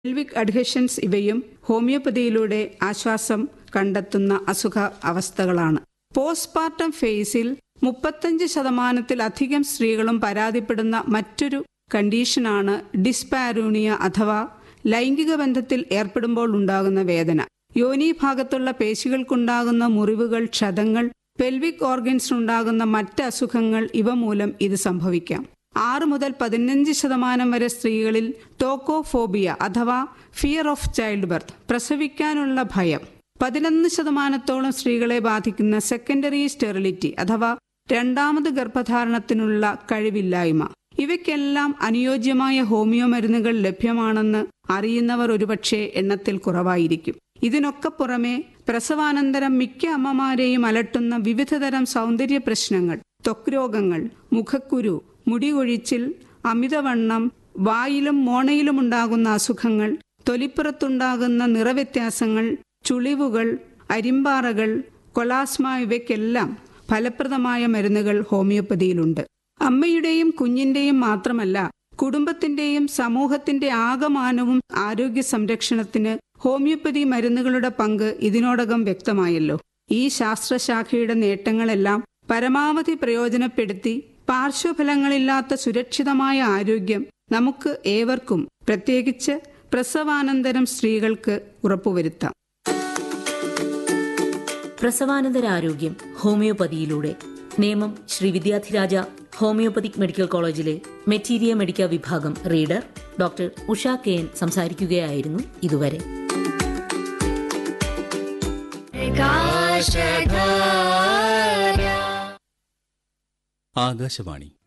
pelvic adhesions ഇവയും ഹോമിയോപ്പതിയിലൂടെ ആശ്വാസം കണ്ടെത്തുന്ന അസുഖ അവസ്ഥകളാണ് പോസ്റ്റ്പാർട്ടം ഫേസിൽ മുപ്പത്തഞ്ച് ശതമാനത്തിലധികം സ്ത്രീകളും പരാതിപ്പെടുന്ന മറ്റൊരു കണ്ടീഷനാണ് ഡിസ്പാരൂണിയ അഥവാ ലൈംഗിക ബന്ധത്തിൽ ഏർപ്പെടുമ്പോൾ ഉണ്ടാകുന്ന വേദന യോനി ഭാഗത്തുള്ള പേശികൾക്കുണ്ടാകുന്ന മുറിവുകൾ ക്ഷതങ്ങൾ പെൽവിക് ഓർഗൻസിനുണ്ടാകുന്ന മറ്റ് അസുഖങ്ങൾ ഇവ മൂലം ഇത് സംഭവിക്കാം ആറ് മുതൽ പതിനഞ്ച് ശതമാനം വരെ സ്ത്രീകളിൽ ടോക്കോഫോബിയ അഥവാ ഫിയർ ഓഫ് ചൈൽഡ് ബർത്ത് പ്രസവിക്കാനുള്ള ഭയം പതിനൊന്ന് ശതമാനത്തോളം സ്ത്രീകളെ ബാധിക്കുന്ന സെക്കൻഡറി സ്റ്റെറിലിറ്റി അഥവാ രണ്ടാമത് ഗർഭധാരണത്തിനുള്ള കഴിവില്ലായ്മ ഇവയ്ക്കെല്ലാം അനുയോജ്യമായ ഹോമിയോ മരുന്നുകൾ ലഭ്യമാണെന്ന് അറിയുന്നവർ ഒരുപക്ഷെ എണ്ണത്തിൽ കുറവായിരിക്കും ഇതിനൊക്കെ പുറമെ പ്രസവാനന്തരം മിക്ക അമ്മമാരെയും അലട്ടുന്ന വിവിധതരം സൗന്ദര്യ പ്രശ്നങ്ങൾ ത്വക്ക് രോഗങ്ങൾ മുഖക്കുരു മുടി കൊഴിച്ചിൽ അമിതവണ്ണം വായിലും മോണയിലും ഉണ്ടാകുന്ന അസുഖങ്ങൾ തൊലിപ്പുറത്തുണ്ടാകുന്ന നിറവ്യത്യാസങ്ങൾ ചുളിവുകൾ അരിമ്പാറകൾ കൊളാസ്മ ഇവയ്ക്കെല്ലാം ഫലപ്രദമായ മരുന്നുകൾ ഹോമിയോപ്പതിയിലുണ്ട് അമ്മയുടെയും കുഞ്ഞിന്റെയും മാത്രമല്ല കുടുംബത്തിന്റെയും സമൂഹത്തിന്റെ ആകമാനവും ആരോഗ്യ സംരക്ഷണത്തിന് ഹോമിയോപ്പതി മരുന്നുകളുടെ പങ്ക് ഇതിനോടകം വ്യക്തമായല്ലോ ഈ ശാസ്ത്രശാഖയുടെ നേട്ടങ്ങളെല്ലാം പരമാവധി പ്രയോജനപ്പെടുത്തി പാർശ്വഫലങ്ങളില്ലാത്ത സുരക്ഷിതമായ ആരോഗ്യം നമുക്ക് ഏവർക്കും പ്രത്യേകിച്ച് പ്രസവാനന്തരം സ്ത്രീകൾക്ക് ഉറപ്പുവരുത്താം പ്രസവാനന്തരാരോഗ്യം ഹോമിയോപ്പതിയിലൂടെ നേമം ശ്രീ വിദ്യാധിരാജ ഹോമിയോപ്പതിക് മെഡിക്കൽ കോളേജിലെ മെറ്റീരിയ മെഡിക്ക വിഭാഗം reader doctor Usha K N സംസാരിക്കുകയായിരുന്നു ഇതുവരെ ആകാശവാണി